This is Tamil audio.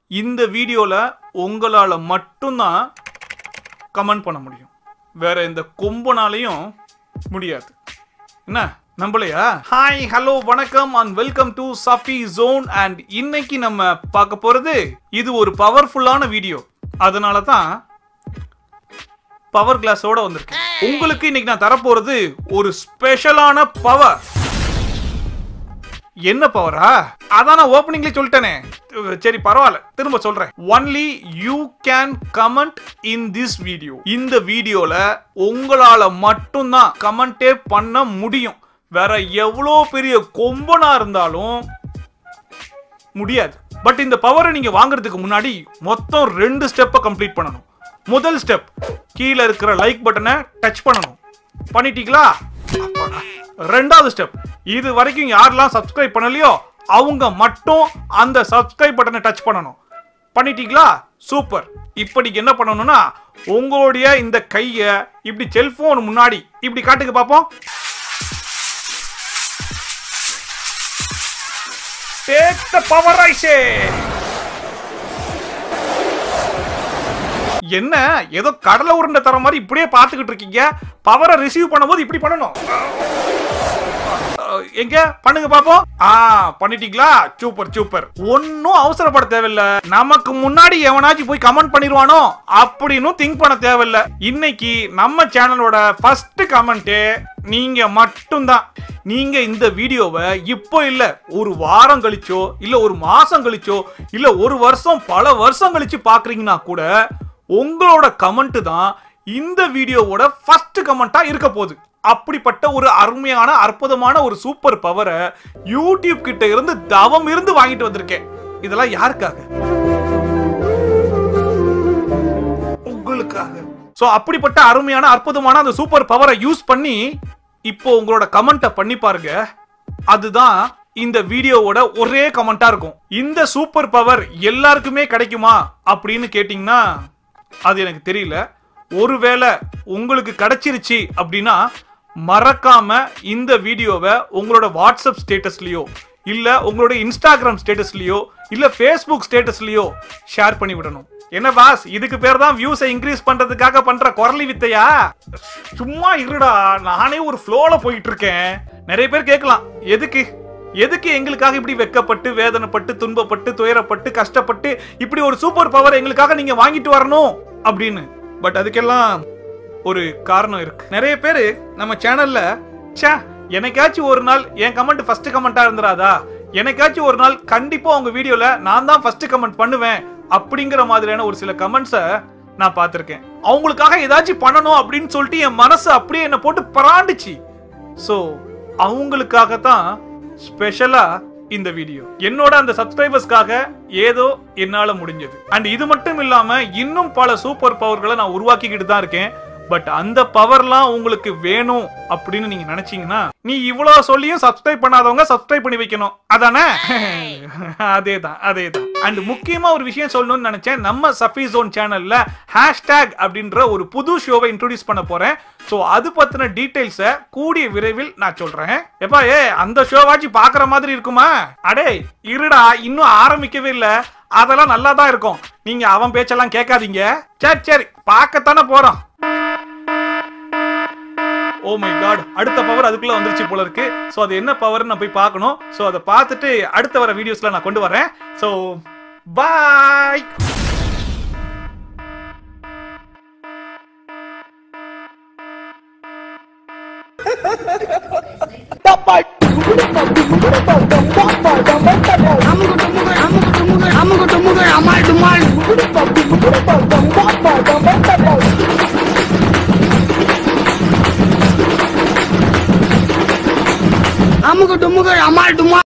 இந்த வீடியோல உங்களால மட்டும்தான் கமெண்ட் பண்ண முடியும் வேற எந்த கொம்பனாலையும் முடியாது என்ன நம்பலையா ஹாய் ஹலோ வணக்கம் and welcome to Safi zone and இன்னைக்கு நம்ம பார்க்க போறது இது ஒரு பவர்ஃபுல்லான வீடியோ அதனால தான் பவர் கிளாஸோட வந்திருக்கேன் உங்களுக்கு இன்னைக்கு நான் தரப்போறது ஒரு ஸ்பெஷலான பவர் என்ன பவரா அதான் நான் ஓப்பனிங்ல சொல்லிட்டேனே சரி பரவாயில்ல திரும்ப சொல்றேன் only you can comment in this video இந்த வீடியோல உங்களால மட்டும்தான் கமெண்டே பண்ண முடியும் வேற எவ்வளோ பெரிய கொம்பனா இருந்தாலும் முடியாது பட் இந்த பவரை நீங்க வாங்குறதுக்கு முன்னாடி மொத்தம் ரெண்டு ஸ்டெப்பை கம்ப்ளீட் பண்ணணும் முதல் ஸ்டெப் கீழே இருக்கிற லைக் பட்டனை டச் பண்ணணும் பண்ணிட்டீங்களா அப்பாடா. ரெண்டாவது ஸ்டெப் இது வரைக்கும் யாரெல்லாம் சப்ஸ்கிரைப் பண்ணலையோ அவங்க மட்டும் அந்த சப்ஸ்கிரைப் பட்டனை டச் பண்ணணும் பண்ணிட்டீங்களா சூப்பர் இப்போ நீங்க என்ன பண்ணணும்னா உங்களுடைய இந்த கையை இப்படி செல்போன் முன்னாடி இப்படி காட்டுங்க பார்ப்போம் டேக் த பவர் ஐசே என்ன ஏதோ கடலை உருண்டை தர மாதிரி இப்படியே பார்த்துக்கிட்டு இருக்கீங்க பவரை ரிசீவ் பண்ணும்போது இப்படி பண்ணணும் அஹ், எங்க பண்ணுங்க பாப்போம் ஆ பண்ணிட்டீங்களா சூப்பர் சூப்பர் ஒன்னும் அவசரப்பட தேவையில்ல நமக்கு முன்னாடி எவனாச்சும் போய் கமெண்ட் பண்ணிடுவானோ அப்படின்னு திங்க் பண்ண தேவையில்ல இன்னைக்கு நம்ம சேனலோட ஃபர்ஸ்ட் கமெண்ட்டே நீங்க மட்டும்தான் நீங்க இந்த வீடியோவை இப்போ இல்ல ஒரு வாரம் கழிச்சோ இல்ல ஒரு மாசம் கழிச்சோ இல்ல ஒரு வருஷம் பல வருஷம் கழிச்சு பாக்குறீங்கன்னா கூட உங்களோட கமெண்ட் தான் இந்த வீடியோவோட ஃபர்ஸ்ட் கமெண்டா இருக்க போகுது அப்படிப்பட்ட ஒரு அருமையான அற்புதமான ஒரு சூப்பர் பவரை யூடியூப் கிட்ட இருந்து தவம் இருந்து வாங்கிட்டு வந்திருக்கேன் இதெல்லாம் யாருக்காக உங்களுக்காக சோ அப்படிப்பட்ட அருமையான அற்புதமான அந்த சூப்பர் பவரை யூஸ் பண்ணி இப்போ உங்களோட கமெண்ட்டை பண்ணி பாருங்க அதுதான் இந்த வீடியோவோட ஒரே கமெண்டா இருக்கும் இந்த சூப்பர் பவர் எல்லாருக்குமே கிடைக்குமா அப்படின்னு கேட்டிங்கன்னா அது எனக்கு தெரியல ஒருவேளை உங்களுக்கு கிடைச்சிருச்சு அப்படின்னா மறக்காம இந்த வீடியோவை உங்களோட வாட்ஸ்அப் ஸ்டேட்டஸ்லயோ இல்ல உங்களோட இன்ஸ்டாகிராம் ஸ்டேட்டஸ்லயோ இல்ல ஃபேஸ்புக் ஸ்டேட்டஸ்லயோ ஷேர் பண்ணி விடணும் என்ன பாஸ் இதுக்கு பேர் தான் வியூஸை இன்க்ரீஸ் பண்றதுக்காக பண்ற குரலி வித்தையா சும்மா இருடா நானே ஒரு ஃப்ளோல போயிட்டு இருக்கேன் நிறைய பேர் கேட்கலாம் எதுக்கு எதுக்கு எங்களுக்காக இப்படி வெக்கப்பட்டு வேதனைப்பட்டு துன்பப்பட்டு துயரப்பட்டு கஷ்டப்பட்டு இப்படி ஒரு சூப்பர் பவர் எங்களுக்காக நீங்க வாங்கிட்டு வரணும் அப்படின்னு பட் அதுக்கெல்லாம் ஒரு காரணம் இருக்கு நிறைய பேர் நம்ம சேனல்ல ச்சே எனக்காச்சும் ஒரு நாள் என் கமெண்ட் ஃபர்ஸ்ட் கமெண்டா இருந்துராதா எனக்காச்சும் ஒரு நாள் கண்டிப்பா உங்க வீடியோல நான் தான் ஃபர்ஸ்ட் கமெண்ட் பண்ணுவேன் அப்படிங்கிற மாதிரியான ஒரு சில கமெண்ட்ஸை நான் பார்த்திருக்கேன் அவங்களுக்காக ஏதாச்சும் பண்ணணும் அப்படின்னு சொல்லிட்டு என் மனசு அப்படியே என்னை போட்டு பராண்டுச்சு ஸோ அவங்களுக்காக தான் ஸ்பெஷலா இந்த வீடியோ என்னோட அந்த சப்ஸ்கிரைபர்ஸ்க்காக ஏதோ என்னால முடிஞ்சது அண்ட் இது மட்டும் இல்லாம இன்னும் பல சூப்பர் பவர்களை நான் உருவாக்கிக்கிட்டு தான் இருக்கேன் பட் அந்த பவர்லாம் உங்களுக்கு வேணும் அப்படின்னு நீங்க நினைச்சீங்கன்னா நீ இவ்வளவு சொல்லியும் சப்ஸ்கிரைப் பண்ணாதவங்க சப்ஸ்கிரைப் பண்ணி வைக்கணும் அதானே அதேதான் அதேதான் அண்ட் முக்கியமா ஒரு விஷயம் சொல்லணும்னு நினைச்சேன் நம்ம சஃபி ஜோன் சேனல்ல ஹேஷ்டேக் அப்படின்ற ஒரு புது ஷோவை இன்ட்ரோடியூஸ் பண்ண போறேன் ஸோ அது பத்தின டீடைல்ஸை கூடிய விரைவில் நான் சொல்றேன் எப்பா ஏ அந்த ஷோவாச்சும் பாக்குற மாதிரி இருக்குமா அடே இருடா இன்னும் ஆரம்பிக்கவே இல்ல அதெல்லாம் நல்லா தான் இருக்கும் நீங்க அவன் பேச்செல்லாம் கேட்காதீங்க சரி சரி பார்க்கத்தானே போறோம் ஓ மை காட் அடுத்த பவர் அதுக்குள்ள வந்துருச்சு போல இருக்கு சோ அது என்ன பவர் நான் போய் பார்க்கணும் சோ அதை பார்த்துட்டு அடுத்த வர வீடியோஸ்ல நான் கொண்டு வரேன் சோ பாய் அமுகு டுமுகு அமால் டுமா